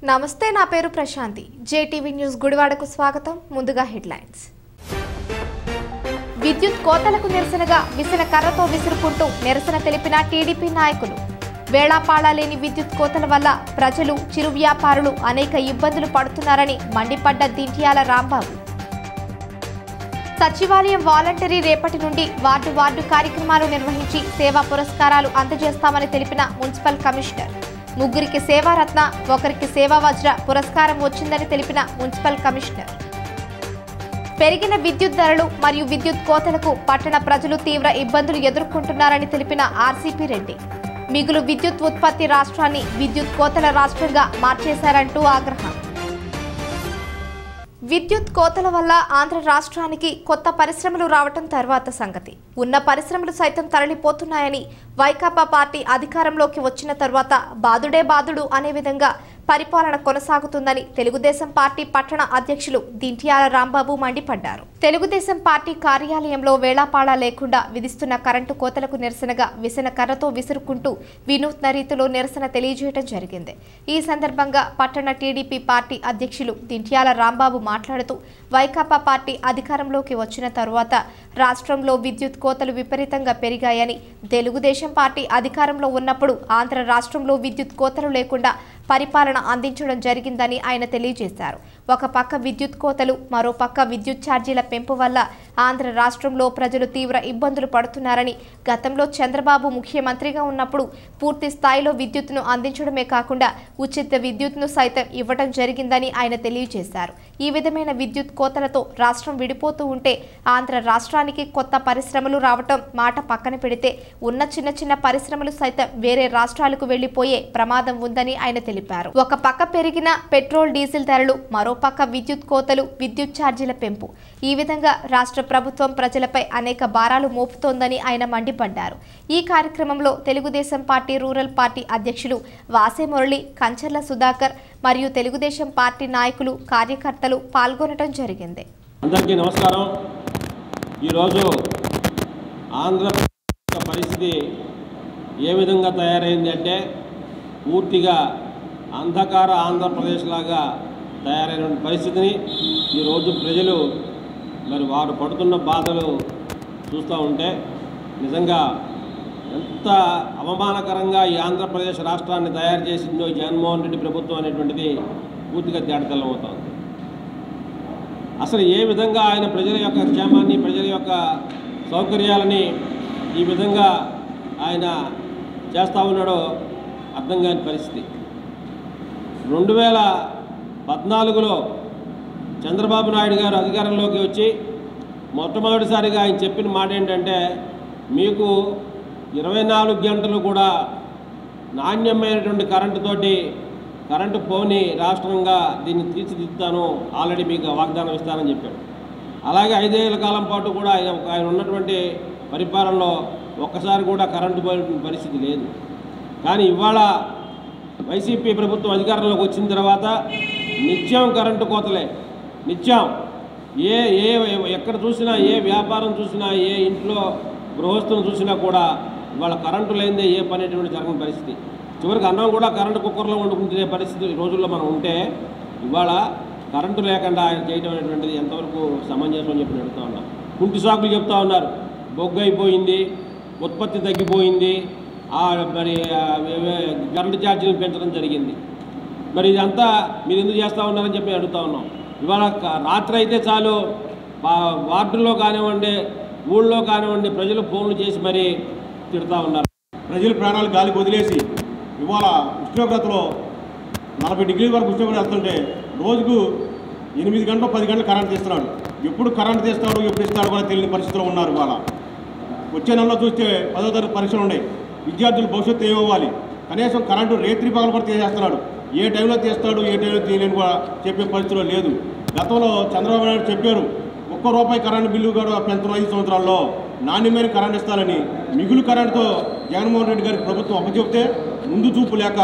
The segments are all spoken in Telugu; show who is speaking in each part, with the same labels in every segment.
Speaker 1: నమస్తే నా పేరు ప్రశాంతి జేటీవీ న్యూస్ గుడివాడకు స్వాగతం ముందుగా హెడ్లైన్స్ విద్యుత్ కోతలకు నిరసనగా విసిన కర్రతో విసురుకుంటూ నిరసన తెలిపిన టీడీపీ నాయకులు వేళాపాళా లేని విద్యుత్ కోతల వల్ల ప్రజలు చిరు వ్యాపారులు అనేక ఇబ్బందులు పడుతున్నారని మండిపడ్డ దింట్యాల రాంబాబు సచివాలయం వాలంటరీ రేపటి నుండి వార్డు వార్డు కార్యక్రమాలు నిర్వహించి సేవా పురస్కారాలు అందజేస్తామని తెలిపిన మున్సిపల్ కమిషనర్ ముగ్గురికి సేవారత్న ఒకరికి సేవా వజ్ర పురస్కారం వచ్చిందని తెలిపిన మున్సిపల్ కమిషనర్ పెరిగిన విద్యుత్ ధరలు మరియు విద్యుత్ కోతలకు పట్టణ ప్రజలు తీవ్ర ఇబ్బందులు ఎదుర్కొంటున్నారని తెలిపిన ఆర్సీపీ రెడ్డి మిగులు విద్యుత్ ఉత్పత్తి రాష్ట్రాన్ని విద్యుత్ కోతల రాష్ట్రంగా మార్చేశారంటూ ఆగ్రహం విద్యుత్ కోతల వల్ల ఆంధ్ర రాష్ట్రానికి కొత్త పరిశ్రమలు రావటం తర్వాత సంగతి ఉన్న పరిశ్రమలు సైతం తరలిపోతున్నాయని వైకాపా పార్టీ అధికారంలోకి వచ్చిన తర్వాత బాదుడే బాదుడు అనే విధంగా పరిపాలన కొనసాగుతుందని తెలుగుదేశం పార్టీ పట్టణ అధ్యక్షులు దింటియాల రాంబాబు మండిపడ్డారు తెలుగుదేశం పార్టీ కార్యాలయంలో వేళాపాళా లేకుండా విధిస్తున్న కరెంటు కోతలకు నిరసనగా విసన కర్రతో విసురుకుంటూ వినూత్న రీతిలో నిరసన తెలియజేయడం జరిగింది ఈ సందర్భంగా పట్టణ టీడీపీ పార్టీ అధ్యక్షులు దింట్యాల రాంబాబు మాట్లాడుతూ వైకాపా పార్టీ అధికారంలోకి వచ్చిన తరువాత రాష్ట్రంలో విద్యుత్ కోతలు విపరీతంగా పెరిగాయని తెలుగుదేశం పార్టీ అధికారంలో ఉన్నప్పుడు ఆంధ్ర రాష్ట్రంలో విద్యుత్ కోతలు లేకుండా పరిపాలన అందించడం జరిగిందని ఆయన తెలియజేశారు ఒక పక్క విద్యుత్ కోతలు మరో పక్క విద్యుత్ ఛార్జీల పెంపు వల్ల ఆంధ్ర రాష్ట్రంలో ప్రజలు తీవ్ర ఇబ్బందులు పడుతున్నారని గతంలో చంద్రబాబు ముఖ్యమంత్రిగా ఉన్నప్పుడు పూర్తి స్థాయిలో విద్యుత్తును అందించడమే కాకుండా ఉచిత విద్యుత్ను సైతం ఇవ్వడం జరిగిందని ఆయన తెలియజేశారు ఈ విధమైన విద్యుత్ కోతలతో రాష్ట్రం విడిపోతూ ఉంటే ఆంధ్ర రాష్ట్రానికి కొత్త పరిశ్రమలు రావటం మాట పక్కన పెడితే ఉన్న చిన్న చిన్న పరిశ్రమలు సైతం వేరే రాష్ట్రాలకు వెళ్లిపోయే ప్రమాదం ఉందని ఆయన తెలిపారు ఒక పక్క పెరిగిన పెట్రోల్ డీజిల్ ధరలు మరో పక్క విద్యుత్ కోతలు విద్యుత్ ఛార్జీల పెంపు ఈ విధంగా రాష్ట్ర ప్రభుత్వం ప్రజలపై అనేక భారాలు మోపుతోందని ఆయన మండిపడ్డారు ఈ కార్యక్రమంలో తెలుగుదేశం పార్టీ రూరల్ పార్టీ అధ్యక్షులు వాసే మురళి కంచర్ల సుధాకర్ మరియు తెలుగుదేశం పార్టీ నాయకులు కార్యకర్తలు పాల్గొనడం జరిగింది
Speaker 2: అందరికీ నమస్కారం ఈరోజు ఆంధ్రప్రదేశ్ యొక్క పరిస్థితి ఏ విధంగా తయారైంది అంటే పూర్తిగా అంధకార ఆంధ్రప్రదేశ్ లాగా తయారైన పరిస్థితిని ఈరోజు ప్రజలు మరి వారు పడుతున్న బాధలు చూస్తూ ఉంటే నిజంగా ఎంత అవమానకరంగా ఈ ఆంధ్రప్రదేశ్ రాష్ట్రాన్ని తయారు చేసిందో ఈ జగన్మోహన్ రెడ్డి ప్రభుత్వం అనేటువంటిది పూర్తిగా తేటతెల్లమవుతోంది అసలు ఏ విధంగా ఆయన ప్రజల యొక్క క్షేమాన్ని ప్రజల యొక్క సౌకర్యాలని ఈ విధంగా ఆయన చేస్తూ ఉన్నాడో అర్థం కాని పరిస్థితి రెండు వేల పద్నాలుగులో చంద్రబాబు నాయుడు గారు అధికారంలోకి వచ్చి మొట్టమొదటిసారిగా ఆయన చెప్పిన మాట ఏంటంటే మీకు ఇరవై నాలుగు గంటలు కూడా నాణ్యమైనటువంటి కరెంటుతోటి కరెంటు పోని రాష్ట్రంగా దీన్ని తీర్చిదిద్దుతాను ఆల్రెడీ మీకు వాగ్దానం ఇస్తానని చెప్పాడు అలాగే ఐదేళ్ల కాలం పాటు కూడా ఆయన ఆయన ఉన్నటువంటి పరిపాలనలో ఒక్కసారి కూడా కరెంటు పోయిన పరిస్థితి లేదు కానీ ఇవాళ వైసీపీ ప్రభుత్వం అధికారంలోకి వచ్చిన తర్వాత నిత్యం కరెంటు కోతలే నిత్యం ఏ ఏ ఎక్కడ చూసినా ఏ వ్యాపారం చూసినా ఏ ఇంట్లో గృహస్థులను చూసినా కూడా ఇవాళ కరెంటు లేనిదే ఏ పని అనేటువంటి జరగని పరిస్థితి చివరికి అన్నం కూడా కరెంటు కుక్కర్లో వండుకుని తినే పరిస్థితి ఈ రోజుల్లో మనం ఉంటే ఇవాళ కరెంటు లేకుండా ఆయన చేయడం అనేటువంటిది ఎంతవరకు సమంజసం అని చెప్పి అడుగుతా ఉన్నా కుంటి సాకులు చెప్తా ఉన్నారు బొగ్గు అయిపోయింది ఉత్పత్తి తగ్గిపోయింది ఆ మరి ఆ వే- కరెంటు ఛార్జీలు పెంచడం జరిగింది మరి ఇదంతా మీరు ఎందుకు చేస్తూ ఉన్నారని చెప్పి అడుగుతా ఉన్నాం ఇవాళ క- రాత్రి అయితే చాలు వా- వార్డుల్లో కానివ్వండి ఊళ్ళో కానివ్వండి ప్రజలు ఫోన్లు చేసి మరీ తిడతా ఉన్నారు
Speaker 3: ప్రజల ప్రాణాలు గాలికి వదిలేసి ఇవాళ ఉష్ణోగ్రతలో నలభై డిగ్రీల వరకు ఉష్ణోగ్రత వస్తుంటే రోజుకు ఎనిమిది గంటలు పది గంటలు కరెంట్ తీస్తున్నాడు ఎప్పుడు కరెంట్ తీస్తాడు ఎప్పుడు ఇస్తాడు కూడా తెలియని పరిస్థితిలో ఉన్నారు ఇవాళ వచ్చే నెలలో చూస్తే పదో తరగతి పరీక్షలు ఉన్నాయి విద్యార్థుల భవిష్యత్తు ఏమవ్వాలి కనీసం కరెంటు రేత్రి పగలు కూడా తీసేస్తున్నాడు ఏ టైంలో తీస్తాడు ఏ టైంలో తీయలేని కూడా చెప్పే పరిస్థితిలో లేదు గతంలో చంద్రబాబు నాయుడు చెప్పారు ఒక్క రూపాయి కరెంటు బిల్లు కూడా పెంచడం ఐదు సంవత్సరాల్లో నాణ్యమైన కరెంట్ ఇస్తారని మిగులు కరెంటుతో జగన్మోహన్ రెడ్డి గారికి ప్రభుత్వం అప్పచెప్తే ముందు చూపు లేక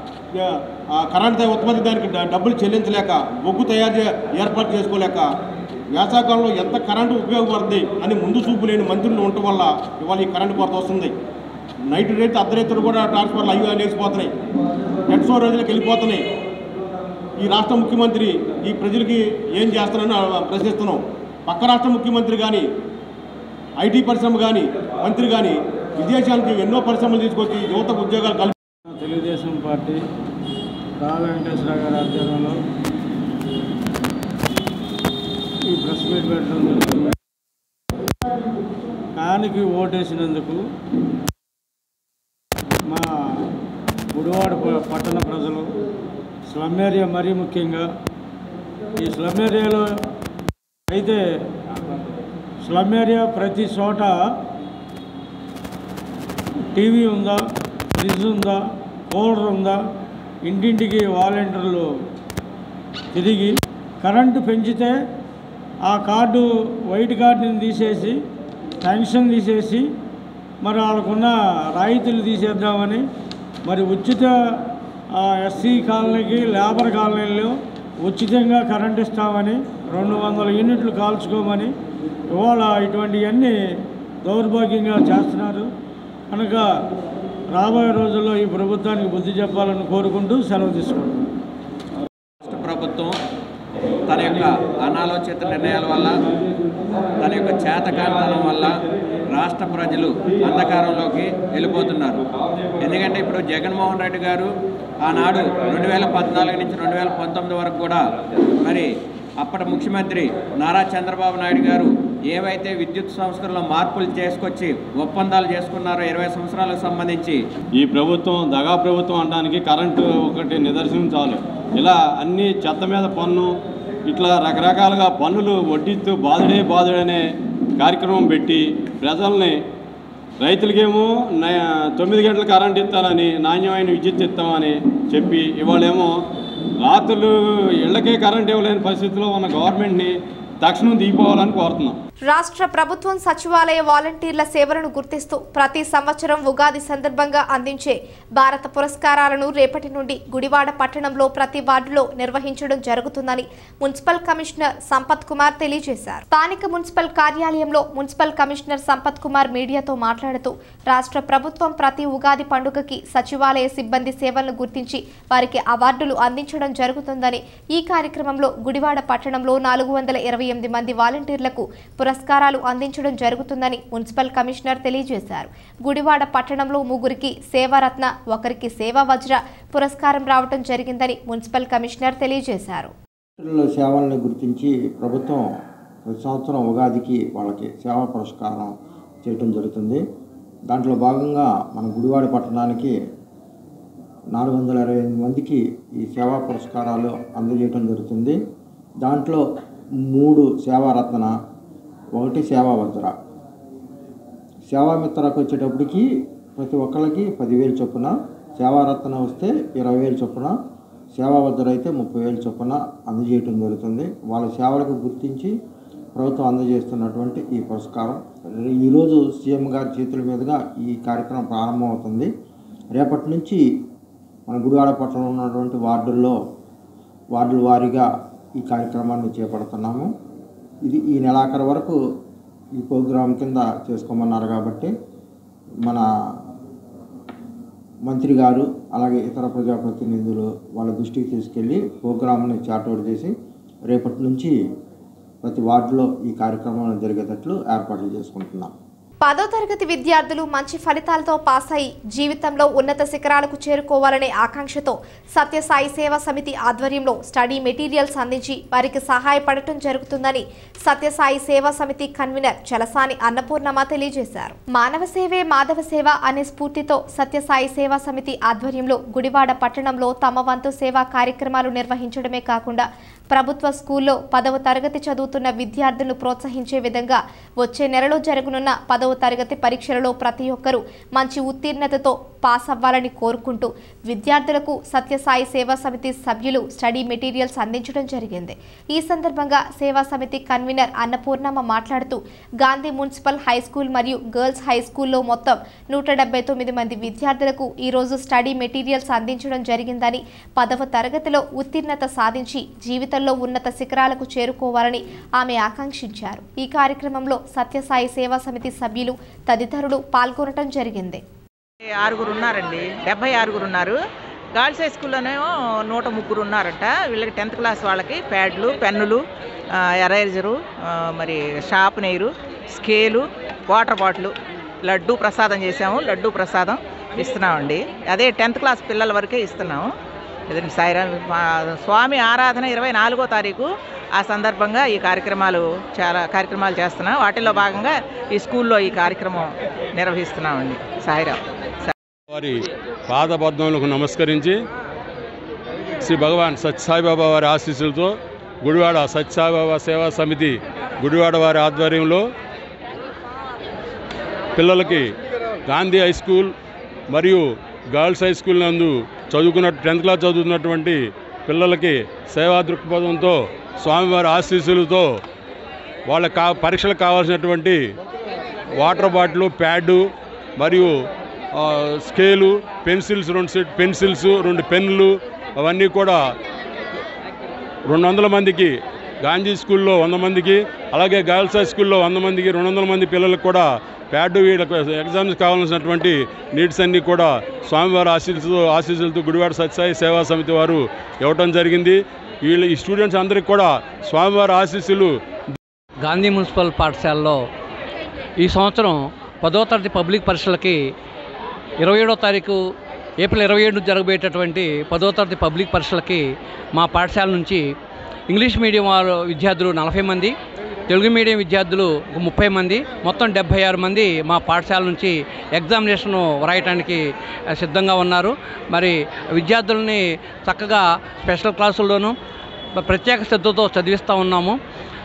Speaker 3: ఆ కరెంట్ ఉత్పత్తి దానికి డ- డబ్బులు చెల్లించలేక బొగ్గు తయారు చే- ఏర్పాటు చేసుకోలేక వేసవకాలంలో ఎంత కరెంటు ఉపయోగపడుతుంది అని ముందు చూపు లేని మంత్రులు ఉండటం వల్ల ఇవాళ ఈ కరెంటు కొరత వస్తుంది నైట్ రేట్ అర్ధరేతులు కూడా ట్రాన్స్ఫర్లు అయ్యి లేచిపోతున్నాయి నెట్ స్టోరేజ్లకు వెళ్ళిపోతున్నాయి ఈ రాష్ట్ర ముఖ్యమంత్రి ఈ ప్రజలకి ఏం చేస్తారని ప్రశ్నిస్తున్నాం పక్క రాష్ట్ర ముఖ్యమంత్రి కానీ ఐటీ పరిశ్రమ కానీ మంత్రి కానీ విదేశానికి ఎన్నో పరిశ్రమలు తీసుకొచ్చి యువతకు ఉద్యోగాలు కల్పి
Speaker 4: తెలుగుదేశం పార్టీ రా వెంకటేశ్వర గారి ఆధ్వర్యంలో ఈ ప్రెస్ మీట్ పెట్టడం జరుగుతుంది ఫ్యాన్కి ఓటేసినందుకు మా గుడివాడ ప- పట్టణ ప్రజలు స్లమ్ ఏరియా మరీ ముఖ్యంగా ఈ స్లమ్ ఏరియాలో అయితే స్లమ్ ఏరియా ప్రతి చోట టీవీ ఉందా ఫ్రిడ్జ్ ఉందా కూలర్ ఉందా ఇంటింటికి వాలంటీర్లు తిరిగి కరెంటు పెంచితే ఆ కార్డు వైట్ కార్డుని తీసేసి పెన్షన్ తీసేసి మరి వాళ్ళకున్న రాయితీలు తీసేద్దామని మరి ఉచిత ఎస్సీ కాలనీకి లేబర్ కాలనీలో ఉచితంగా కరెంట్ ఇస్తామని రెండు వందల యూనిట్లు కాల్చుకోమని ఇవాళ ఇటువంటివన్నీ దౌర్భాగ్యంగా చేస్తున్నారు కనుక రాబోయే రోజుల్లో ఈ ప్రభుత్వానికి బుద్ధి చెప్పాలని కోరుకుంటూ సెలవు తీసుకుంటున్నాను
Speaker 5: రాష్ట్ర ప్రభుత్వం తన యొక్క అనాలోచిత నిర్ణయాల వల్ల తన యొక్క చేతకాంతనం వల్ల రాష్ట్ర ప్రజలు అంధకారంలోకి వెళ్ళిపోతున్నారు ఎందుకంటే ఇప్పుడు జగన్మోహన్ రెడ్డి గారు ఆనాడు రెండు వేల పద్నాలుగు నుంచి రెండు వేల పంతొమ్మిది వరకు కూడా మరి అప్పటి ముఖ్యమంత్రి నారా చంద్రబాబు నాయుడు గారు ఏవైతే విద్యుత్ సంస్థల్లో మార్పులు చేసుకొచ్చి ఒప్పందాలు చేసుకున్నారో ఇరవై సంవత్సరాలకు సంబంధించి
Speaker 6: ఈ ప్రభుత్వం దగా ప్రభుత్వం అనడానికి కరెంటు ఒకటి నిదర్శనం చాలు ఇలా అన్ని చెత్త మీద పన్ను ఇట్లా రకరకాలుగా పన్నులు వడ్డీతో బాధుడే బాధుడనే కార్యక్రమం పెట్టి ప్రజల్ని రైతులకేమో నయ- తొమ్మిది గంటల కరెంట్ ఇస్తానని నాణ్యమైన విద్యుత్ ఇస్తామని చెప్పి ఇవాళేమో రాత్రులు ఇళ్ళకే కరెంట్ ఇవ్వలేని పరిస్థితిలో ఉన్న గవర్నమెంట్ని తక్షణం దిగిపోవాలని కోరుతున్నాం
Speaker 1: రాష్ట్ర ప్రభుత్వం సచివాలయ వాలంటీర్ల సేవలను గుర్తిస్తూ ప్రతి సంవత్సరం ఉగాది సందర్భంగా అందించే భారత పురస్కారాలను రేపటి నుండి గుడివాడ పట్టణంలో ప్రతి వార్డులో నిర్వహించడం జరుగుతుందని మున్సిపల్ కమిషనర్ సంపత్ కుమార్ తెలియజేశారు స్థానిక మున్సిపల్ కార్యాలయంలో మున్సిపల్ కమిషనర్ సంపత్ కుమార్ మీడియాతో మాట్లాడుతూ రాష్ట్ర ప్రభుత్వం ప్రతి ఉగాది పండుగకి సచివాలయ సిబ్బంది సేవలను గుర్తించి వారికి అవార్డులు అందించడం జరుగుతుందని ఈ కార్యక్రమంలో గుడివాడ పట్టణంలో నాలుగు వందల ఇరవై ఎనిమిది మంది వాలంటీర్లకు పురస్కారాలు అందించడం జరుగుతుందని మున్సిపల్ కమిషనర్ తెలియజేశారు గుడివాడ పట్టణంలో ముగ్గురికి సేవారత్న ఒకరికి సేవా వజ్ర పురస్కారం రావడం జరిగిందని మున్సిపల్ కమిషనర్ తెలియజేశారు
Speaker 7: వాలంటీర్ల సేవల్ని గుర్తించి ప్రభుత్వం ప్రతి సంవత్సరం ఉగాదికి వాళ్ళకి సేవా పురస్కారం చేయటం జరుగుతుంది దాంట్లో భాగంగా మన గుడివాడ పట్టణానికి నాలుగు వందల ఇరవై ఎనిమిది మందికి ఈ సేవా పురస్కారాలు అందజేయటం జరుగుతుంది దాంట్లో మూడు సేవారత్న ఒకటి సేవా వజ్ర సేవామిత్రకు వచ్చేటప్పటికి ప్రతి ఒక్కరికి పదివేలు చొప్పున సేవారత్న వస్తే ఇరవై వేలు చొప్పున సేవా వజ్ర అయితే ముప్పై వేలు చొప్పున అందజేయటం జరుగుతుంది వాళ్ళ సేవలకు గుర్తించి ప్రభుత్వం అందజేస్తున్నటువంటి ఈ పురస్కారం ఈరోజు సీఎం గారి చేతుల మీదుగా ఈ కార్యక్రమం ప్రారంభమవుతుంది రేపటి నుంచి మన గుడివాడ పట్టణంలో ఉన్నటువంటి వార్డుల్లో వార్డుల వారీగా ఈ కార్యక్రమాన్ని చేపడుతున్నాము ఇది ఈ నెలాఖరు వరకు ఈ ప్రోగ్రాం కింద చేసుకోమన్నారు కాబట్టి మన మంత్రి గారు అలాగే ఇతర ప్రజాప్రతినిధులు వాళ్ళ దృష్టికి తీసుకెళ్ళి ప్రోగ్రామ్ని చార్ట్అవుట్ చేసి రేపటి నుంచి ప్రతి వార్డులో ఈ కార్యక్రమం జరిగేటట్లు ఏర్పాట్లు చేసుకుంటున్నాం
Speaker 1: పదో తరగతి విద్యార్థులు మంచి ఫలితాలతో పాస్ అయి జీవితంలో ఉన్నత శిఖరాలకు చేరుకోవాలనే ఆకాంక్షతో సత్యసాయి సేవా సమితి ఆధ్వర్యంలో స్టడీ మెటీరియల్స్ అందించి వారికి సహాయపడటం జరుగుతుందని సత్యసాయి సేవా సమితి కన్వీనర్ చలసాని అన్నపూర్ణమ తెలియజేశారు మానవ సేవే మాధవ సేవ అనే స్ఫూర్తితో సత్యసాయి సేవా సమితి ఆధ్వర్యంలో గుడివాడ పట్టణంలో తమ వంతు సేవా కార్యక్రమాలు నిర్వహించడమే కాకుండా ప్రభుత్వ స్కూల్లో పదవ తరగతి చదువుతున్న విద్యార్థులను ప్రోత్సహించే విధంగా వచ్చే నెలలో జరగనున్న పదవ తరగతి పరీక్షలలో ప్రతి ఒక్కరూ మంచి ఉత్తీర్ణతతో పాస్ అవ్వాలని కోరుకుంటూ విద్యార్థులకు సత్యసాయి సేవా సమితి సభ్యులు స్టడీ మెటీరియల్స్ అందించడం జరిగింది ఈ సందర్భంగా సేవా సమితి కన్వీనర్ అన్నపూర్ణమ్మ మాట్లాడుతూ గాంధీ మున్సిపల్ హై స్కూల్ మరియు గర్ల్స్ హై స్కూల్లో మొత్తం నూట డెబ్బై తొమ్మిది మంది విద్యార్థులకు ఈరోజు స్టడీ మెటీరియల్స్ అందించడం జరిగిందని పదవ తరగతిలో ఉత్తీర్ణత సాధించి జీవితంలో ఉన్నత శిఖరాలకు చేరుకోవాలని ఆమె ఆకాంక్షించారు ఈ కార్యక్రమంలో సత్యసాయి సేవా సమితి సభ్యులు తదితరులు పాల్గొనడం జరిగింది
Speaker 8: ఆరుగురు ఉన్నారండి డెబ్బై ఆరుగురు ఉన్నారు గర్ల్స్ హై స్కూల్లోనేమో నూట ముగ్గురు ఉన్నారట వీళ్ళకి టెన్త్ క్లాస్ వాళ్ళకి ప్యాడ్లు పెన్నులు ఆ, ఎరేజరు ఆ, మరి sharpener scale water bottle laddu ప్రసాదం చేసాము లడ్డు ప్రసాదం ఇస్తున్నామండి అదే టెన్త్ క్లాస్ పిల్లల వరకే ఇస్తున్నాము ఎదురు సాయిరాం మా స్వామి ఆరాధన ఇరవై నాలుగో తారీఖు ఆ సందర్భంగా ఈ కార్యక్రమాలు చాలా కార్యక్రమాలు చేస్తున్నాం వాటిల్లో భాగంగా ఈ స్కూల్లో ఈ కార్యక్రమం నిర్వహిస్తున్నామండి సాయిరాం
Speaker 6: వారి పాదపద్మములకు నమస్కరించి శ్రీ భగవాన్ సత్యసాయిబాబా వారి ఆశీస్సులతో గుడివాడ సత్యసాయిబాబా సేవా సమితి గుడివాడ వారి ఆధ్వర్యంలో పిల్లలకి గాంధీ హై స్కూల్ మరియు గర్ల్స్ హై స్కూల్ నందు చదువుకున్న టెన్త్ క్లాస్ చదువుతున్నటువంటి పిల్లలకి సేవా దృక్పథంతో స్వామివారి ఆశీస్సులతో వాళ్ళకి కా పరీక్షలకు కావాల్సినటువంటి వాటర్ బాటిల్ ప్యాడు మరియు ఆ, స్కేలు పెన్సిల్స్ రెండు సెట్ పెన్సిల్స్ రెండు పెన్నులు అవన్నీ కూడా రెండు వందల మందికి గాంధీ స్కూల్లో వంద మందికి అలాగే గర్ల్స్ హై స్కూల్లో వంద మందికి రెండు వందల మంది పిల్లలకు కూడా ప్యాడ్ వీళ్ళకు ఎగ్జామ్స్ కావాల్సినటువంటి నీడ్స్ అన్నీ కూడా స్వామివారి ఆశీస్సులతో ఆశీస్సులతో గుడివాడ సత్యసాయి సేవా సమితి వారు ఇవ్వటం జరిగింది వీళ్ళు ఈ స్టూడెంట్స్ అందరికీ కూడా స్వామివారి ఆశీస్సులు
Speaker 9: గాంధీ మున్సిపల్ పాఠశాలలో ఈ సంవత్సరం పదో తరగతి పబ్లిక్ పరీక్షలకి ఇరవై ఏడో తారీఖు ఏప్రిల్ ఇరవై ఏడు జరగబోయేటటువంటి పదో తరగతి పబ్లిక్ పరీక్షలకి మా పాఠశాల నుంచి ఇంగ్లీష్ మీడియం వారు విద్యార్థులు నలభై మంది తెలుగు మీడియం విద్యార్థులు ఒక ముప్పై మంది మొత్తం డెబ్భై ఆరు మంది మా పాఠశాల నుంచి ఎగ్జామినేషన్ వ్రాయటానికి ఆ, సిద్ధంగా ఉన్నారు మరి విద్యార్థులని చక్కగా స్పెషల్ క్లాసుల్లోనూ ప్రత్యేక శ్రద్ధతో చదివిస్తూ ఉన్నాము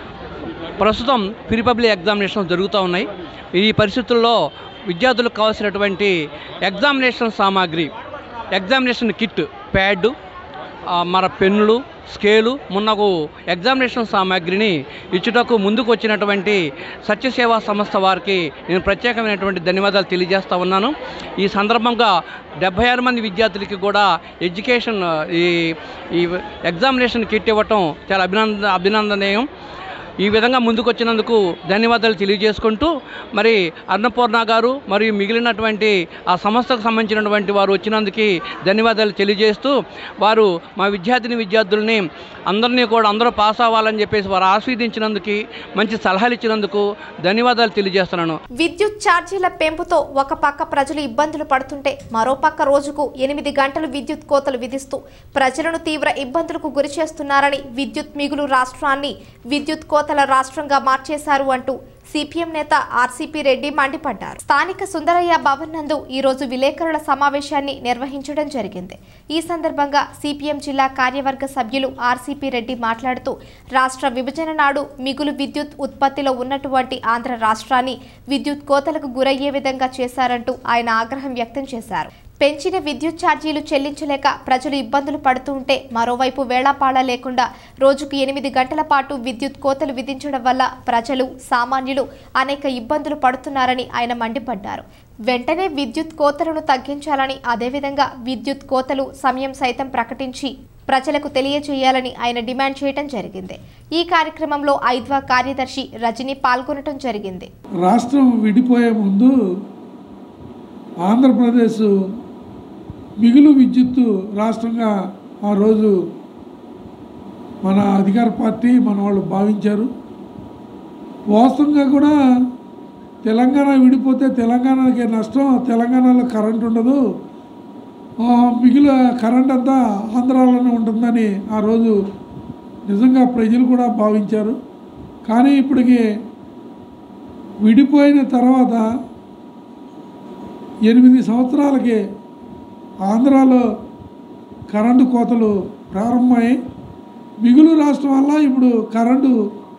Speaker 9: ప్రస్తుతం ప్రీ పబ్లిక్ ఎగ్జామినేషన్ జరుగుతూ ఉన్నాయి ఈ పరిస్థితుల్లో విద్యార్థులకు కావాల్సినటువంటి ఎగ్జామినేషన్ సామాగ్రి ఎగ్జామినేషన్ కిట్ ప్యాడ్ ఆ, మన పెన్నులు స్కేలు మున్నగు ఎగ్జామినేషన్ సామాగ్రిని ఇచ్చుటకు ముందుకు వచ్చినటువంటి సత్యసేవా సంస్థ వారికి నేను ప్రత్యేకమైనటువంటి ధన్యవాదాలు తెలియజేస్తా ఉన్నాను ఈ సందర్భంగా డెబ్బై ఆరు మంది విద్యార్థులకి కూడా ఎడ్యుకేషన్ ఈ ఈ ఎగ్జామినేషన్ కిట్ ఇవ్వటం చాలా అభినంద అభినందనీయం ఈ విధంగా ముందుకు వచ్చినందుకు ధన్యవాదాలు తెలియజేసుకుంటూ మరి అన్నపూర్ణ గారు మరియు మిగిలినటువంటి ఆ సంస్థకు సంబంధించినటువంటి వారు వచ్చినందుకు ధన్యవాదాలు తెలియజేస్తూ వారు మా విద్యార్థిని విద్యార్థుల్ని అందరినీ కూడా అందరూ పాస్ అవ్వాలని చెప్పేసి వారు ఆస్వాదించినందుకు మంచి సలహాలు ఇచ్చినందుకు ధన్యవాదాలు తెలియజేస్తున్నాను
Speaker 1: విద్యుత్ ఛార్జీల పెంపుతో ఒక పక్క ప్రజలు ఇబ్బందులు పడుతుంటే మరో పక్క రోజుకు ఎనిమిది గంటలు విద్యుత్ కోతలు విధిస్తూ ప్రజలను తీవ్ర ఇబ్బందులకు గురి చేస్తున్నారని విద్యుత్ మిగులు రాష్ట్రాన్ని విద్యుత్ కోతల రాష్ట్రంగా మార్చేశారు అంటూ సిపిఎం నేత ఆర్సీపీ రెడ్డి మండిపడ్డారు స్థానిక సుందరయ్య భవన్ నందు ఈ రోజు విలేకరుల సమావేశాన్ని నిర్వహించడం జరిగింది ఈ సందర్భంగా సిపిఎం జిల్లా కార్యవర్గ సభ్యులు ఆర్సీపీ రెడ్డి మాట్లాడుతూ రాష్ట్ర విభజన నాడు మిగులు విద్యుత్ ఉత్పత్తిలో ఉన్నటువంటి ఆంధ్ర రాష్ట్రాన్ని విద్యుత్ కోతలకు గురయ్యే విధంగా చేశారంటూ ఆయన ఆగ్రహం వ్యక్తం చేశారు పెంచిన విద్యుత్ ఛార్జీలు చెల్లించలేక ప్రజలు ఇబ్బందులు పడుతూ ఉంటే మరోవైపు వేళాపాళ లేకుండా రోజుకు ఎనిమిది గంటల పాటు విద్యుత్ కోతలు విధించడం వల్ల ప్రజలు సామాన్యులు అనేక ఇబ్బందులు పడుతున్నారని ఆయన మండిపడ్డారు వెంటనే విద్యుత్ కోతలను తగ్గించాలని అదేవిధంగా విద్యుత్ కోతలు సమయం సైతం ప్రకటించి ప్రజలకు తెలియజేయాలని ఆయన డిమాండ్ చేయడం జరిగింది ఈ కార్యక్రమంలో ఐద్వా కార్యదర్శి రజని పాల్గొనడం జరిగింది
Speaker 10: రాష్ట్రం విడిపోయే ముందు ఆంధ్రప్రదేశ్ మిగులు విద్యుత్తు రాష్ట్రంగా ఆ రోజు మన అధికార పార్టీ మన వాళ్ళు భావించారు వాస్తవంగా కూడా తెలంగాణ విడిపోతే తెలంగాణకి నష్టం తెలంగాణలో కరెంట్ ఉండదు ఆ, మిగిలిన కరెంట్ అంతా ఆంధ్రాలోనే ఉంటుందని ఆ రోజు నిజంగా ప్రజలు కూడా భావించారు కానీ ఇప్పటికి విడిపోయిన తర్వాత ఎనిమిది సంవత్సరాలకి ఆంధ్రాలో కరెంటు కోతలు ప్రారంభమయ్యాయి మిగులు రాష్ట్రం వల్ల ఇప్పుడు కరెంటు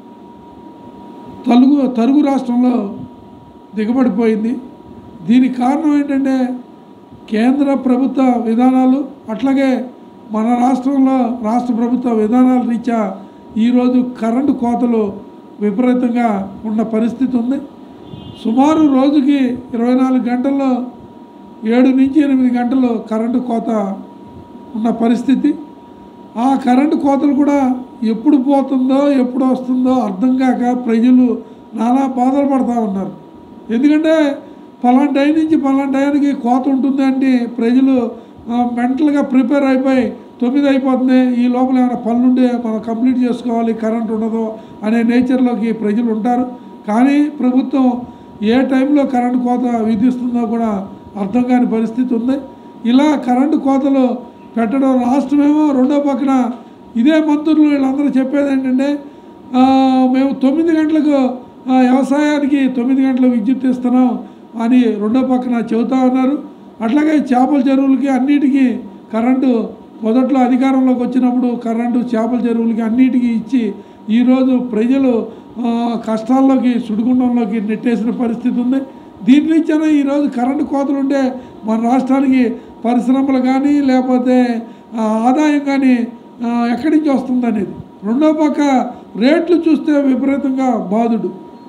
Speaker 10: తలుగు తరుగు రాష్ట్రంలో దిగబడిపోయింది దీనికి కారణం ఏంటంటే కేంద్ర ప్రభుత్వ విధానాలు అట్లాగే మన రాష్ట్రంలో రాష్ట్ర ప్రభుత్వ విధానాల రీత్యా ఈరోజు కరెంటు కోతలు విపరీతంగా ఉన్న పరిస్థితి ఉంది సుమారు రోజుకి ఇరవై నాలుగు గంటల్లో ఏడు నుంచి ఎనిమిది గంటలు కరెంటు కోత ఉన్న పరిస్థితి ఆ కరెంటు కోతలు కూడా ఎప్పుడు పోతుందో ఎప్పుడు వస్తుందో అర్థం కాక ప్రజలు నానా బాధలు పడుతూ ఉన్నారు ఎందుకంటే పలానా టైం నుంచి పలానా టైంకి కోత ఉంటుంది అంటే ప్రజలు మెంటల్గా ప్రిపేర్ అయిపోయి తొమ్మిది అయిపోతుంది ఈ లోపల ఏమైనా పనులుంటే మనం కంప్లీట్ చేసుకోవాలి కరెంట్ ఉండదు అనే నేచర్లోకి ప్రజలు ఉంటారు కానీ ప్రభుత్వం ఏ టైంలో కరెంటు కోత విధిస్తుందో కూడా అర్థం కాని పరిస్థితి ఉంది ఇలా కరెంటు కోతలు పెట్టడం రాష్ట్రమేమో రెండో పక్కన ఇదే మంత్రులు వీళ్ళందరూ చెప్పేది ఏంటంటే ఆ, మేము తొమ్మిది గంటలకు ఆ, వ్యవసాయానికి తొమ్మిది గంటల విద్యుత్ ఇస్తున్నాం అని రెండో పక్కన చెబుతా ఉన్నారు అట్లాగే చేపల చెరువులకి అన్నిటికీ కరెంటు మొదట్లో అధికారంలోకి వచ్చినప్పుడు కరెంటు చేపల చెరువులకి అన్నిటికీ ఇచ్చి ఈరోజు ప్రజలు ఆ, కష్టాల్లోకి సుడిగుండంలోకి నెట్టేసిన పరిస్థితి ఉంది దీని నుంచైనా ఈరోజు కరెంటు కోతలు ఉంటే మన రాష్ట్రానికి పరిశ్రమలు కానీ లేకపోతే ఆ, ఆదాయం కానీ ఆ, ఎక్కడి నుంచి వస్తుంది అనేది రెండో పక్క రేట్లు చూస్తే విపరీతంగా బాధుడు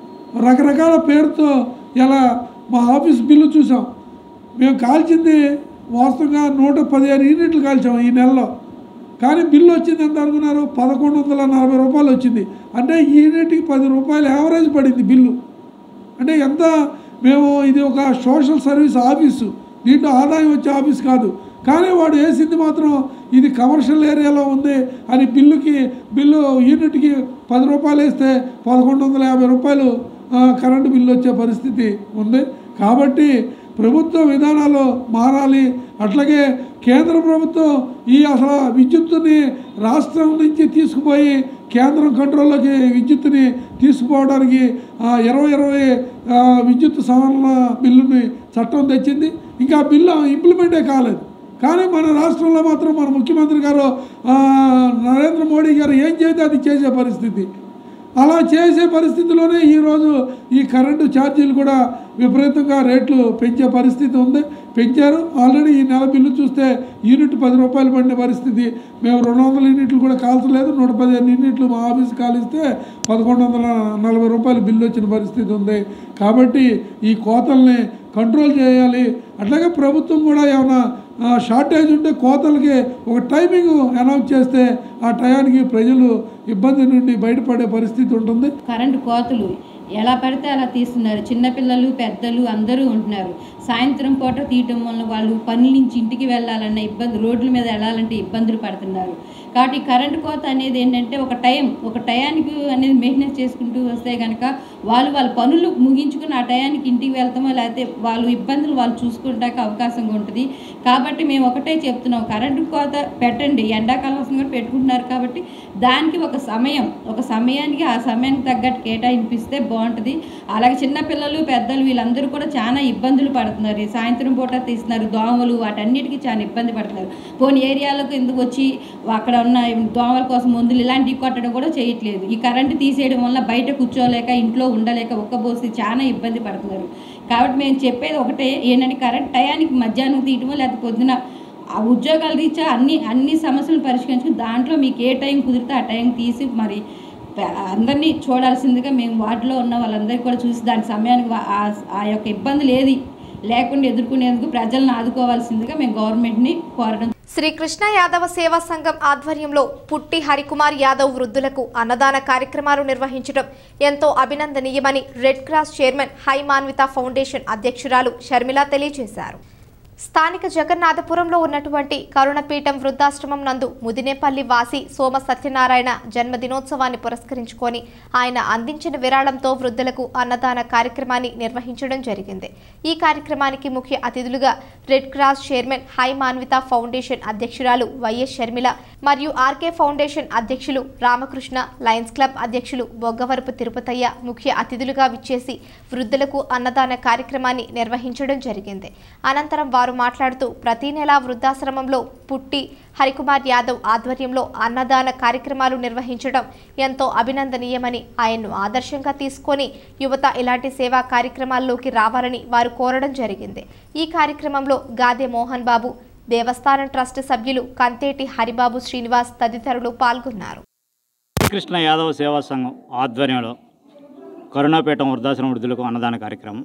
Speaker 10: రకరకాల పేరుతో ఇలా మా ఆఫీస్ బిల్లు చూసాం మేము కాల్చింది వాస్తవంగా నూట పదిహేను యూనిట్లు కాల్చాం ఈ నెలలో కానీ బిల్లు వచ్చింది ఎంత అనుకున్నారు పదకొండు వందల నలభై రూపాయలు వచ్చింది అంటే ఈ యూనిట్కి పది రూపాయలు యావరేజ్ పడింది బిల్లు అంటే ఎంత మేము ఇది ఒక సోషల్ సర్వీస్ ఆఫీసు దీంట్లో ఆదాయం వచ్చే ఆఫీస్ కాదు కానీ వాడు వేసింది మాత్రం ఇది కమర్షియల్ ఏరియాలో ఉంది అని బిల్లుకి బిల్లు యూనిట్కి పది రూపాయలు వేస్తే పదకొండు వందల యాభై రూపాయలు ఆ, కరెంటు బిల్లు వచ్చే పరిస్థితి ఉంది కాబట్టి ప్రభుత్వ విధానాలు మారాలి అట్లాగే కేంద్ర ప్రభుత్వం ఈ అసలు విద్యుత్తుని రాష్ట్రం నుంచి తీసుకుపోయి కేంద్రం కంట్రోల్లోకి విద్యుత్తుని తీసుకుపోవడానికి ఆ, ఇరవై ఇరవై ఆ, విద్యుత్ సవరణ బిల్లుని చట్టం తెచ్చింది ఇంకా ఆ బిల్లు ఇంప్లిమెంటే కాలేదు కానీ మన రాష్ట్రంలో మాత్రం మన ముఖ్యమంత్రి గారు ఆ, నరేంద్ర మోడీ గారు ఏం చేస్తే అది చేసే పరిస్థితి అలా చేసే పరిస్థితిలోనే ఈరోజు ఈ కరెంటు ఛార్జీలు కూడా విపరీతంగా రేట్లు పెంచే పరిస్థితి ఉంది పెంచారు ఆల్రెడీ ఈ నెల బిల్లు చూస్తే యూనిట్ పది రూపాయలు పడిన పరిస్థితి మేము రెండు వందల యూనిట్లు కూడా కాల్చలేదు నూట పదిహేను యూనిట్లు మా ఆఫీస్ కాలిస్తే పదకొండు వందల నలభై రూపాయలు బిల్లు వచ్చిన పరిస్థితి ఉంది కాబట్టి ఈ కోతల్ని కంట్రోల్ చేయాలి అట్లాగే ప్రభుత్వం కూడా ఏమైనా ఆ, షార్టేజ్ ఉంటే కోతలకి ఒక టైమింగ్ అనౌన్స్ చేస్తే ఆ టయానికి ప్రజలు ఇబ్బంది నుండి బయటపడే పరిస్థితి ఉంటుంది
Speaker 11: కరెంటు కోతలు ఎలా పడితే అలా తీస్తున్నారు చిన్నపిల్లలు పెద్దలు అందరూ ఉంటున్నారు సాయంత్రం పూట తీయటం వల్ల వాళ్ళు పనుల నుంచి ఇంటికి వెళ్ళాలన్న ఇబ్బంది రోడ్ల మీద వెళ్ళాలంటే ఇబ్బందులు పడుతున్నారు కాబట్టి ఈ కరెంటు కోత అనేది ఏంటంటే ఒక టైం ఒక టయానికి అనేది మెయింటెనెన్స్ చేసుకుంటూ వస్తే కనుక వాళ్ళు వాళ్ళ పనులు ముగించుకుని ఆ టయానికి ఇంటికి వెళ్తామో లేకపోతే వాళ్ళు ఇబ్బందులు వాళ్ళు చూసుకుంటాక అవకాశంగా ఉంటుంది కాబట్టి మేము ఒకటే చెప్తున్నాం కరెంటు కోత పెట్టండి ఎండాకాలం వస్తుంది కూడా పెట్టుకుంటున్నారు కాబట్టి దానికి ఒక సమయం ఒక సమయానికి ఆ సమయానికి తగ్గట్టు కేటాయింపిస్తే బాగుంటుంది అలాగే చిన్నపిల్లలు పెద్దలు వీళ్ళందరూ కూడా చాలా ఇబ్బందులు పడుతున్నారు ఈ సాయంత్రం పూట తీస్తున్నారు దోమలు వాటన్నిటికీ చాలా ఇబ్బంది పడుతున్నారు పోనీ ఏరియాలకు ఎందుకు వచ్చి అక్కడ ఉన్న దోమల కోసం మందులు ఇలాంటివి కొట్టడం కూడా చేయట్లేదు ఈ కరెంటు తీసేయడం వల్ల బయట కూర్చోలేక ఇంట్లో ఉండలేక ఒక్కబోసి చాలా ఇబ్బంది పడుతున్నారు కాబట్టి మేము చెప్పేది ఒకటే ఏంటంటే కరెంట్ టయానికి మధ్యాహ్నం తీయటమో లేకపోతే పొద్దున ఆ ఉద్యోగాల రీత్యా అన్ని అన్ని సమస్యలను పరిష్కరించుకుని దాంట్లో మీకు ఏ టైం కుదిరితే ఆ టైం తీసి మరి ప- అందరినీ చూడాల్సిందిగా మేము వార్డులో ఉన్న వాళ్ళందరికీ కూడా చూసి దాని సమయానికి వా- ఆ- ఆ యొక్క ఇబ్బందులు ఏది లేకుండా ఎదుర్కొనేందుకు ప్రజలను ఆదుకోవాల్సిందిగా మేము గవర్నమెంట్ని కోరడం
Speaker 1: శ్రీ కృష్ణ యాదవ సేవా సంఘం ఆధ్వర్యంలో పుట్టి హరికుమార్ యాదవ్ వృద్ధులకు అన్నదాన కార్యక్రమాలు నిర్వహించడం ఎంతో అభినందనీయమని రెడ్ క్రాస్ చైర్మన్ హై మాన్విత ఫౌండేషన్ అధ్యక్షురాలు షర్మిల తెలియజేశారు స్థానిక జగన్నాథపురంలో ఉన్నటువంటి కరుణపీఠం వృద్ధాశ్రమం నందు ముదినేపల్లి వాసి సోమ సత్యనారాయణ జన్మదినోత్సవాన్ని పురస్కరించుకొని ఆయన అందించిన విరాళంతో వృద్ధులకు అన్నదాన కార్యక్రమాన్ని నిర్వహించడం జరిగింది ఈ కార్యక్రమానికి ముఖ్య అతిథులుగా రెడ్ క్రాస్ చైర్మన్ హై మాన్విత ఫౌండేషన్ అధ్యక్షురాలు వైఎస్ షర్మిల మరియు ఆర్కే ఫౌండేషన్ అధ్యక్షులు రామకృష్ణ లయన్స్ క్లబ్ అధ్యక్షులు బొగ్గవరపు తిరుపతయ్య ముఖ్య అతిథులుగా విచ్చేసి వృద్ధులకు అన్నదాన కార్యక్రమాన్ని నిర్వహించడం జరిగింది అనంతరం వారు మాట్లాడుతూ ప్రతి నెలా వృద్ధాశ్రమంలో పుట్టి హరికుమార్ యాదవ్ ఆధ్వర్యంలో అన్నదాన కార్యక్రమాలు నిర్వహించడం ఎంతో అభినందనీయమని ఆయన్ను ఆదర్శంగా తీసుకొని యువత ఇలాంటి సేవా కార్యక్రమాల్లోకి రావాలని వారు కోరడం జరిగింది ఈ కార్యక్రమంలో గాదె మోహన్ బాబు దేవస్థానం ట్రస్ట్ సభ్యులు కంతేటి హరిబాబు శ్రీనివాస్ తదితరులు పాల్గొన్నారు
Speaker 12: శ్రీకృష్ణ యాదవ సేవా సంఘం ఆధ్వర్యంలో కరుణాపేటం వృద్ధాశ్రమ వృద్ధులకు అన్నదాన కార్యక్రమం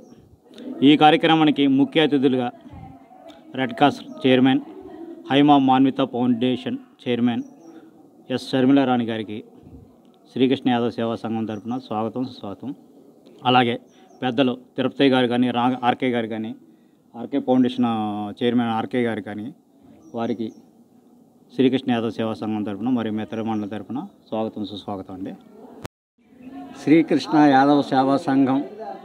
Speaker 12: ఈ కార్యక్రమానికి ముఖ్య అతిథులుగా red cross chairman Haima Manvitha foundation chairman S Sharmilarani గారికి శ్రీకృష్ణ యాదవ్ సేవా సంఘం తరఫున స్వాగతం సుస్వాగతం అలాగే పెద్దలు తిరుపతి గారు కానీ రా ఆర్కే గారు కానీ ఆర్కే ఫౌండేషన్ చైర్మన్ ఆర్కే గారు కానీ వారికి శ్రీకృష్ణ యాదవ్ సేవా సంఘం తరపున మరియు మిత్ర మండలి తరపున స్వాగతం సుస్వాగతం అండి శ్రీకృష్ణ యాదవ్ సేవా సంఘం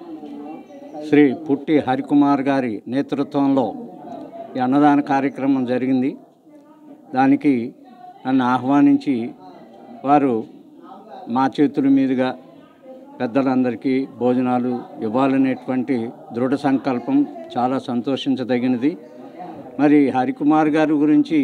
Speaker 12: శ్రీ పుట్టి హరికుమార్ గారి నేతృత్వంలో ఈ అన్నదాన కార్యక్రమం జరిగింది దానికి నన్ను ఆహ్వానించి వారు మా చేతుల మీదుగా పెద్దలందరికీ భోజనాలు ఇవ్వాలనేటువంటి దృఢ సంకల్పం చాలా సంతోషించదగినది మరి హరికుమార్ గారి గురించి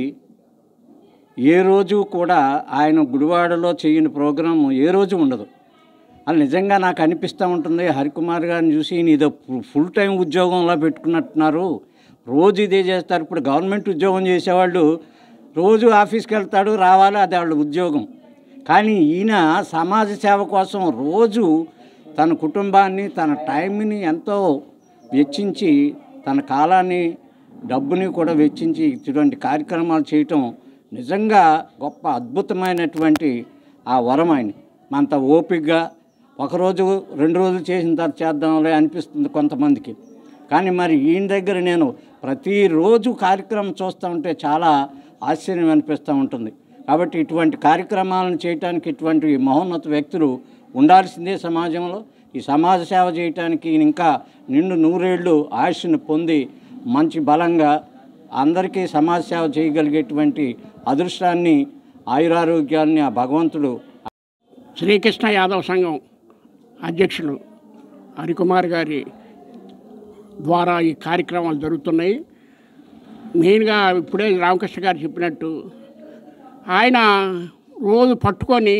Speaker 12: ఏ రోజు కూడా ఆయన గుడివాడలో చేయని ప్రోగ్రాం ఏ రోజు ఉండదు అది నిజంగా నాకు అనిపిస్తూ ఉంటుంది హరికుమార్ గారిని చూసి ఈయన ఇదో ఫుల్ టైం ఉద్యోగంలా పెట్టుకున్నట్టున్నారు రోజు ఇదే చేస్తారు ఇప్పుడు గవర్నమెంట్ ఉద్యోగం చేసేవాళ్ళు రోజు ఆఫీస్కి వెళ్తాడు రావాలి అది వాళ్ళ ఉద్యోగం కానీ ఈయన సమాజ సేవ కోసం రోజు తన కుటుంబాన్ని తన టైంని ఎంతో వెచ్చించి తన కాలాన్ని డబ్బుని కూడా వెచ్చించి ఇటువంటి కార్యక్రమాలు చేయటం నిజంగా గొప్ప అద్భుతమైనటువంటి ఆ వరం ఆయన అంత ఓపికగా ఒకరోజు రెండు రోజులు చేసిన తర్వాత చేద్దాంలే అనిపిస్తుంది కొంతమందికి కానీ మరి ఈయన దగ్గర నేను ప్రతిరోజు కార్యక్రమం చూస్తూ ఉంటే చాలా ఆశ్చర్యం అనిపిస్తూ ఉంటుంది కాబట్టి ఇటువంటి కార్యక్రమాలను చేయటానికి ఇటువంటి మహోన్నత వ్యక్తులు ఉండాల్సిందే సమాజంలో ఈ సమాజ సేవ చేయటానికి ఈయన ఇంకా నిండు నూరేళ్ళు ఆయుష్ను పొంది మంచి బలంగా అందరికీ సమాజ సేవ చేయగలిగేటువంటి అదృష్టాన్ని ఆయురారోగ్యాన్ని ఆ భగవంతుడు
Speaker 13: శ్రీకృష్ణ యాదవ్ సంఘం అధ్యక్షులు హరికుమార్ గారి ద్వారా ఈ కార్యక్రమాలు జరుగుతున్నాయి మెయిన్గా ఇప్పుడే రామకృష్ణ గారు చెప్పినట్టు ఆయన రోజు పట్టుకొని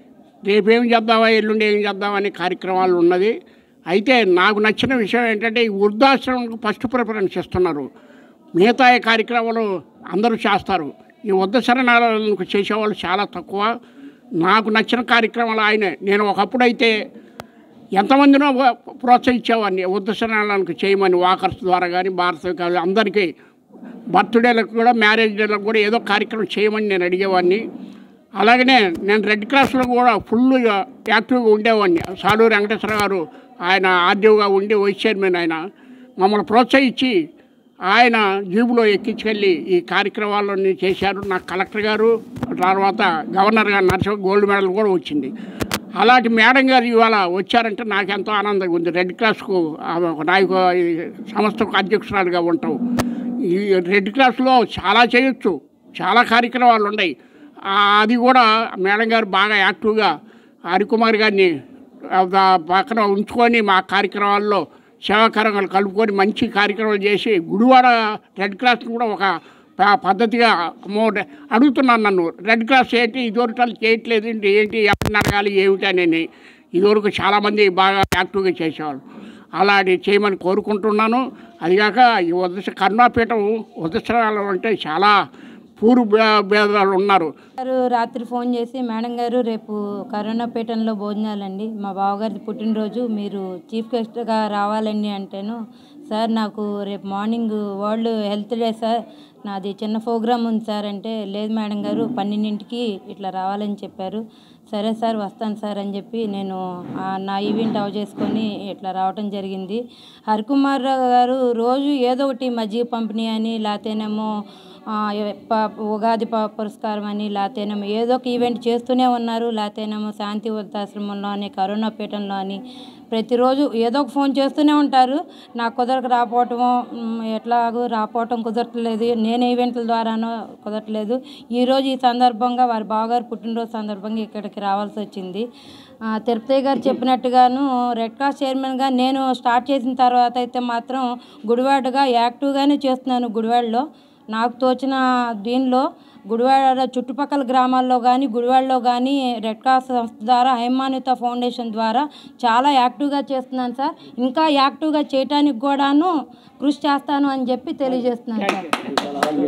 Speaker 13: రేపేం చేద్దామా ఎల్లుండి ఏం చేద్దామనే కార్యక్రమాలు ఉన్నది అయితే నాకు నచ్చిన విషయం ఏంటంటే ఈ వృద్ధాశ్రమం ఫస్ట్ ప్రిఫరెన్స్ ఇస్తున్నారు మిగతా ఈ కార్యక్రమాలు అందరూ చేస్తారు ఈ వృద్ధ శరణాలకు చేసేవాళ్ళు చాలా తక్కువ నాకు నచ్చిన కార్యక్రమాలు ఆయనే నేను ఒకప్పుడు అయితే ఎంతమందినో ప్రోత్సహించేవాడిని వృద్ధ శరణాలకు చేయమని వాకర్స్ ద్వారా కానీ భారత కానీ అందరికీ బర్త్డేలకు కూడా మ్యారేజ్ డేలకు కూడా ఏదో కార్యక్రమం చేయమని నేను అడిగేవాడిని అలాగనే నేను రెడ్ క్రాస్లో కూడా ఫుల్గా యాక్టివ్గా ఉండేవాడిని సాలూరు వెంకటేశ్వర గారు ఆయన ఆర్డీఓగా ఉండి వైస్ చైర్మన్ ఆయన మమ్మల్ని ప్రోత్సహించి ఆయన జీబులో ఎక్కించుకెళ్ళి ఈ కార్యక్రమాలన్నీ చేశారు నాకు కలెక్టర్ గారు తర్వాత గవర్నర్ గారు నర్సింహ గోల్డ్ మెడల్ కూడా వచ్చింది అలాంటి మేడం గారు ఇవాళ వచ్చారంటే నాకు ఎంతో ఆనందంగా ఉంది రెడ్ క్రాస్కు ఆమె ఒక నాయకు ఈ సంస్థకు అధ్యక్షురాలుగా ఉంటాం ఈ రెడ్ క్రాస్లో చాలా చేయొచ్చు చాలా కార్యక్రమాలు ఉన్నాయి ఆ, అది కూడా మేడం గారు బాగా యాక్టివ్గా హరికుమార్ గారిని ఆ, దా- పక్కన ఉంచుకొని మా కార్యక్రమాల్లో సేవాకార్యాలు కలుపుకొని మంచి కార్యక్రమాలు చేసి గుడివాడ రెడ్ క్రాస్ కూడా ఒక ప- పద్ధతిగా అమ్మో రె- అడుగుతున్నాను నన్ను రెడ్ క్రాస్ ఏంటి ఇదివరకు వాళ్ళు చేయట్లేదు ఏంటి ఏంటి ఎవరిని అడగాలి ఏమిటి అని ఇదివరకు చాలామంది బాగా యాక్టివ్గా చేసేవాళ్ళు అలాంటి చేయమని కోరుకుంటున్నాను అదిగాక ఈ ఉదశ కరుణాపీఠం ఉదసరాలు అంటే చాలా పూర్వ భే- భేదాలు ఉన్నారు
Speaker 11: గారు రాత్రి ఫోన్ చేసి మేడం గారు రేపు కరోనా పీఠంలో భోజనాలండి మా బావగారిది పుట్టినరోజు మీరు చీఫ్ గెస్ట్గా రావాలండి అంటేను సార్ నాకు రేపు morning world health day sir నాది చిన్న ప్రోగ్రామ్ ఉంది సార్ అంటే లేదు మేడం గారు పన్నెండింటికి ఇట్లా రావాలని చెప్పారు సరే సార్ వస్తాను సార్ అని చెప్పి నేను ఆ, నా ఈవెంట్ అవ చేసుకొని ఇట్లా రావటం జరిగింది హరికుమార్ రావు గారు రోజు ఏదో ఒకటి మజ్జిగ పంపిణీ అని లేకపోతేనేమో ఆ, ఎ- ప- ఉగాది ప- పురస్కారం అని లేకపోతేనేమో ఏదో ఒక ఈవెంట్ చేస్తూనే ఉన్నారు లేకపోతేనేమో శాంతి వృద్ధాశ్రమంలో అని కరోనా పీఠంలో అని ప్రతిరోజు ఏదో ఒక ఫోన్ చేస్తూనే ఉంటారు నాకు కుదరక రాపోవటము మ్, ఎట్లాగో రాపోవటం కుదరట్లేదు నేను ఈవెంట్ల ద్వారానో కుదరట్లేదు ఈరోజు ఈ సందర్భంగా వారి బావగారు పుట్టినరోజు సందర్భంగా ఇక్కడికి రావాల్సి వచ్చింది ఆ, తిరుపతి గారు చెప్పినట్టుగాను రెడ్ క్రాస్ చైర్మన్గా నేను స్టార్ట్ చేసిన తర్వాత అయితే మాత్రం గుడివాడగా యాక్టివ్గానే చేస్తున్నాను గుడివాడలో నాకు తోచిన దీనిలో గుడివాడ చుట్టుపక్కల గ్రామాల్లో కానీ గుడివాడలో కానీ రెడ్ క్రాస్ సంస్థ ద్వారా హైమాన్విత ఫౌండేషన్ ద్వారా చాలా యాక్టివ్గా చేస్తున్నాను సార్ ఇంకా యాక్టివ్గా చేయటానికి కూడాను కృషి చేస్తాను అని చెప్పి తెలియజేస్తున్నాను సార్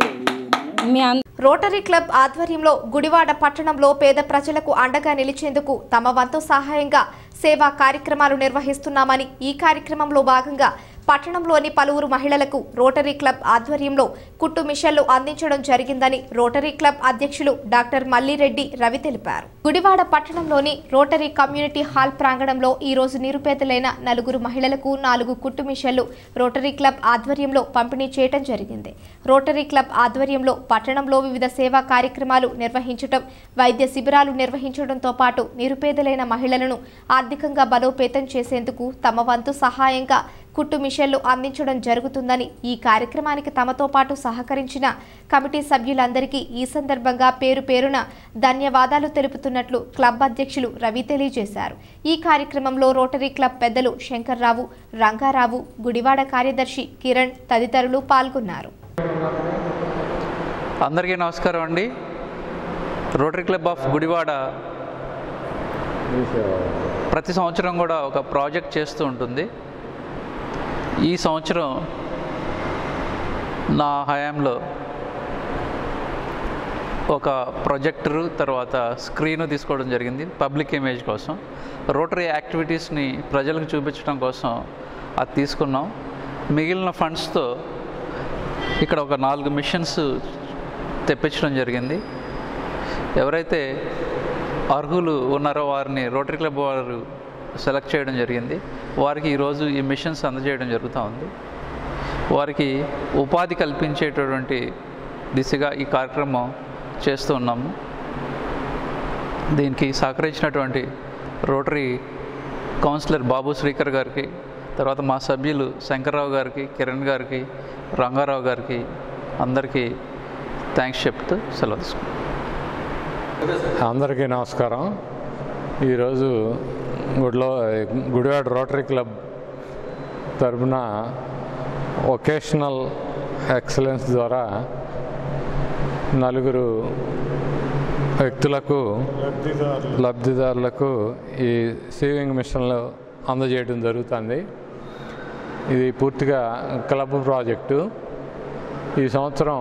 Speaker 11: మీ అందరూ
Speaker 1: రోటరీ క్లబ్ ఆధ్వర్యంలో గుడివాడ పట్టణంలో పేద ప్రజలకు అండగా నిలిచేందుకు తమ వంతు సహాయంగా సేవా కార్యక్రమాలు నిర్వహిస్తున్నామని ఈ కార్యక్రమంలో భాగంగా పట్టణంలోని పలువురు మహిళలకు రోటరీ క్లబ్ ఆధ్వర్యంలో కుట్టు మిషన్లు అందించడం జరిగిందని రోటరీ క్లబ్ అధ్యక్షులు డాక్టర్ మల్లిరెడ్డి రవి తెలిపారు గుడివాడ పట్టణంలోని రోటరీ కమ్యూనిటీ హాల్ ప్రాంగణంలో ఈ రోజు నిరుపేదలైన నలుగురు మహిళలకు నాలుగు కుట్టు మిషన్లు రోటరీ క్లబ్ ఆధ్వర్యంలో పంపిణీ చేయడం జరిగింది రోటరీ క్లబ్ ఆధ్వర్యంలో పట్టణంలో వివిధ సేవా కార్యక్రమాలు నిర్వహించడం వైద్య శిబిరాలు నిర్వహించడంతో పాటు నిరుపేదలైన మహిళలను ఆర్థికంగా బలోపేతం చేసేందుకు తమ వంతు సహాయంగా కుట్టు మిషన్లు అందించడం జరుగుతుందని ఈ కార్యక్రమానికి తమతో పాటు సహకరించిన కమిటీ సభ్యులందరికీ ఈ సందర్భంగా పేరు పేరున ధన్యవాదాలు తెలుపుతున్నట్లు క్లబ్ అధ్యక్షులు రవి తెలియజేశారు ఈ కార్యక్రమంలో రోటరీ క్లబ్ పెద్దలు శంకర్రావు రంగారావు గుడివాడ కార్యదర్శి కిరణ్ తదితరులు పాల్గొన్నారు
Speaker 14: అందరికీ నమస్కారం అండి రోటరీ క్లబ్ ఆఫ్ గుడివాడ ప్రతి సంవత్సరం కూడా ఒక ప్రాజెక్ట్ చేస్తూ ఉంటుంది ఈ సంవత్సరం నా హయాంలో ఒక ప్రొజెక్టరు తర్వాత స్క్రీను తీసుకోవడం జరిగింది పబ్లిక్ ఇమేజ్ కోసం రోటరీ యాక్టివిటీస్ని ప్రజలకు చూపించడం కోసం అది తీసుకున్నాం మిగిలిన ఫండ్స్తో ఇక్కడ ఒక నాలుగు మిషన్స్ తెప్పించడం జరిగింది ఎవరైతే అర్హులు ఉన్నారో వారిని రోటరీ క్లబ్ వారు సెలెక్ట్ చేయడం జరిగింది వారికి ఈరోజు ఈ మిషన్స్ అందజేయడం జరుగుతూ ఉంది వారికి ఉపాధి కల్పించేటటువంటి దిశగా ఈ కార్యక్రమం చేస్తూ ఉన్నాము దీనికి సహకరించినటువంటి రోటరీ కౌన్సిలర్ బాబు శ్రీకర్ గారికి తర్వాత మా సభ్యులు శంకర్రావు గారికి కిరణ్ గారికి రంగారావు గారికి అందరికీ థ్యాంక్స్ చెప్తూ సెలవు తీసుకుంటాం
Speaker 15: అందరికీ నమస్కారం ఈరోజు గుడిలో గుడివాడ రోటరీ క్లబ్ తరపున ఒకేషనల్ ఎక్సలెన్స్ ద్వారా నలుగురు వ్యక్తులకు లబ్ధిదారులకు ఈ సేవింగ్ మిషన్లు అందజేయడం జరుగుతుంది ఇది పూర్తిగా క్లబ్ ప్రాజెక్టు ఈ సంవత్సరం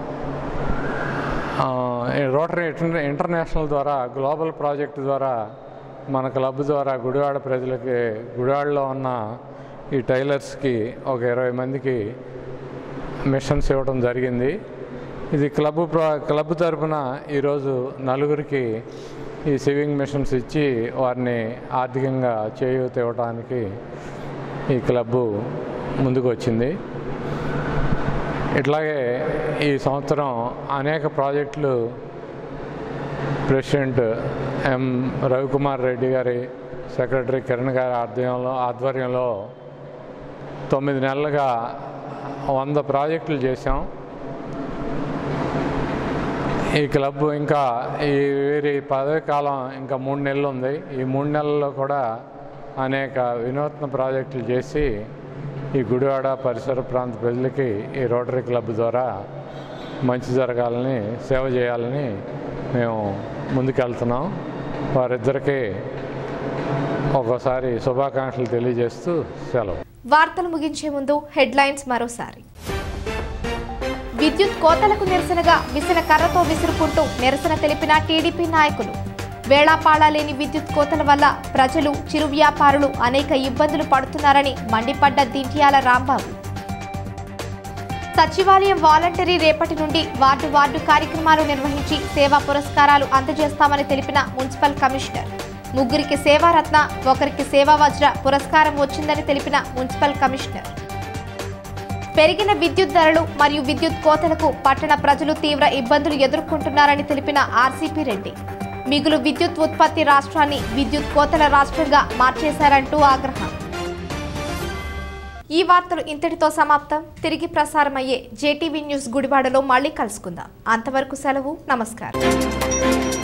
Speaker 15: ఆ, ఈ రోటరీ ఇంటర్- ఇంటర్నేషనల్ ద్వారా గ్లోబల్ ప్రాజెక్ట్ ద్వారా మన క్లబ్ ద్వారా గుడివాడ ప్రజలకి గుడివాడలో ఉన్న ఈ టైలర్స్కి ఒక ఇరవై మందికి మిషన్స్ ఇవ్వడం జరిగింది ఇది క్లబ్ ప్రా క్లబ్ తరఫున ఈరోజు నలుగురికి ఈ సేవింగ్ మిషన్స్ ఇచ్చి వారిని ఆర్థికంగా చేయూత ఇవ్వడానికి ఈ క్లబ్బు ముందుకు వచ్చింది ఇట్లాగే ఈ సంవత్సరం అనేక ప్రాజెక్టులు ప్రెసిడెంట్ ఎం రవికుమార్ రెడ్డి గారి సెక్రటరీ కిరణ్ గారి ఆధ్వర్యంలో ఆధ్వర్యంలో తొమ్మిది నెలలుగా వంద ప్రాజెక్టులు చేశాం ఈ క్లబ్ ఇంకా ఈ వీరి పదవి కాలం ఇంకా మూడు నెలలు ఉంది ఈ మూడు నెలల్లో కూడా అనేక వినూత్న ప్రాజెక్టులు చేసి ఈ గుడివాడ పరిసర ప్రాంత ప్రజలకి ఈ రోటరీ క్లబ్ ద్వారా మంచి జరగాలని సేవ చేయాలని మేము ముందుకెళ్తున్నాం వారిద్దరికీ ఒక్కోసారి శుభాకాంక్షలు తెలియజేస్తూ సెలవు
Speaker 1: వార్తలు ముగించే ముందు హెడ్లైన్స్ మరోసారి విద్యుత్ కోతలకు నిరసనగా విసిన కర్రతో విసురుకుంటూ నిరసన తెలిపిన టీడీపీ నాయకులు వేళాపాళా లేని విద్యుత్ కోతల వల్ల ప్రజలు చిరు వ్యాపారులు అనేక ఇబ్బందులు పడుతున్నారని మండిపడ్డ దింట్యాల రాంబాబు సచివాలయం వాలంటరీ రేపటి నుండి వార్డు వార్డు కార్యక్రమాలు నిర్వహించి సేవా పురస్కారాలు అందజేస్తామని తెలిపిన మున్సిపల్ కమిషనర్ ముగ్గురికి సేవారత్న ఒకరికి సేవా వజ్ర పురస్కారం వచ్చిందని తెలిపిన మున్సిపల్ కమిషనర్ పెరిగిన విద్యుత్ ధరలు మరియు విద్యుత్ కోతలకు పట్టణ ప్రజలు తీవ్ర ఇబ్బందులు ఎదుర్కొంటున్నారని తెలిపిన ఆర్సీపీ రెడ్డి మిగులు విద్యుత్ ఉత్పత్తి రాష్ట్రాన్ని విద్యుత్ కోతల రాష్ట్రంగా మార్చేశారంటూ ఆగ్రహం ఈ వార్తలు ఇంతటితో సమాప్తం తిరిగి ప్రసారమయ్యే జేటీవీ న్యూస్ గుడివాడలో మళ్ళీ కలుసుకుందాం అంతవరకు సెలవు నమస్కారం